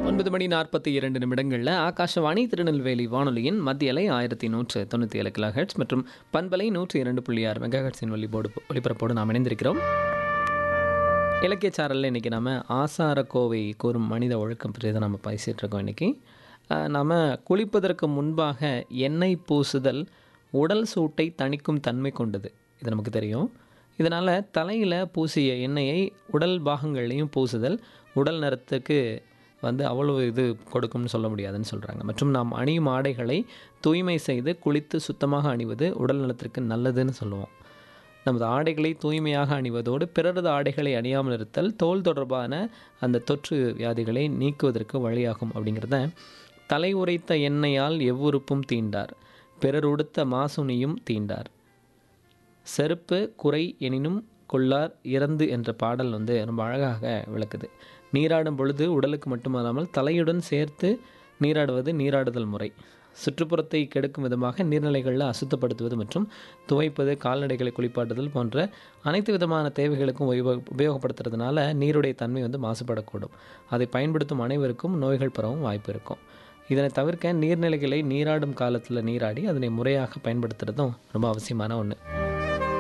ஒன்பது மணி நாற்பத்தி இரண்டு நிமிடங்களில் ஆகாஷவாணி திருநெல்வேலி வானொலியின் மத்திய அலை ஆயிரத்தி நூற்று தொண்ணூற்றி ஏழு கிலோ ஹெர்ட்ஸ் மற்றும் பண்பலை நூற்றி இரண்டு புள்ளி ஆறு மெகா ஹெர்ட்ஸின் ஒலிபோடு ஒலிபரப்போடு நாம் இணைந்திருக்கிறோம் இலக்கிய சாரலில் இன்றைக்கி நம்ம ஆசார கோவை கூறும் மனித ஒழுக்கம் பற்றி தான் நம்ம பேசிகிட்டு இருக்கோம் இன்றைக்கி நாம் குளிப்பதற்கு முன்பாக எண்ணெய் பூசுதல் உடல் சூட்டை தணிக்கும் தன்மை கொண்டது இது நமக்கு தெரியும் இதனால் தலையில் பூசிய எண்ணெயை உடல் பாகங்கள்லையும் பூசுதல் உடல் நிறத்துக்கு வந்து அவ்வளவு இது கொடுக்கும்னு சொல்ல முடியாதுன்னு சொல்கிறாங்க மற்றும் நாம் அணியும் ஆடைகளை தூய்மை செய்து குளித்து சுத்தமாக அணிவது உடல் நலத்திற்கு நல்லதுன்னு சொல்லுவோம் நமது ஆடைகளை தூய்மையாக அணிவதோடு பிறரது ஆடைகளை அணியாமல் இருத்தல் தோல் தொடர்பான அந்த தொற்று வியாதிகளை நீக்குவதற்கு வழியாகும் அப்படிங்கிறத தலை உரைத்த எண்ணெயால் எவ்வுறுப்பும் தீண்டார் பிறர் உடுத்த மாசுனியும் தீண்டார் செருப்பு குறை எனினும் கொள்ளார் இறந்து என்ற பாடல் வந்து ரொம்ப அழகாக விளக்குது நீராடும் பொழுது உடலுக்கு மட்டுமல்லாமல் தலையுடன் சேர்த்து நீராடுவது நீராடுதல் முறை சுற்றுப்புறத்தை கெடுக்கும் விதமாக நீர்நிலைகளில் அசுத்தப்படுத்துவது மற்றும் துவைப்பது கால்நடைகளை குளிப்பாட்டுதல் போன்ற அனைத்து விதமான தேவைகளுக்கும் உபயோக உபயோகப்படுத்துறதுனால நீருடைய தன்மை வந்து மாசுபடக்கூடும் அதை பயன்படுத்தும் அனைவருக்கும் நோய்கள் பரவும் வாய்ப்பு இருக்கும் இதனை தவிர்க்க நீர்நிலைகளை நீராடும் காலத்தில் நீராடி அதனை முறையாக பயன்படுத்துறதும் ரொம்ப அவசியமான ஒன்று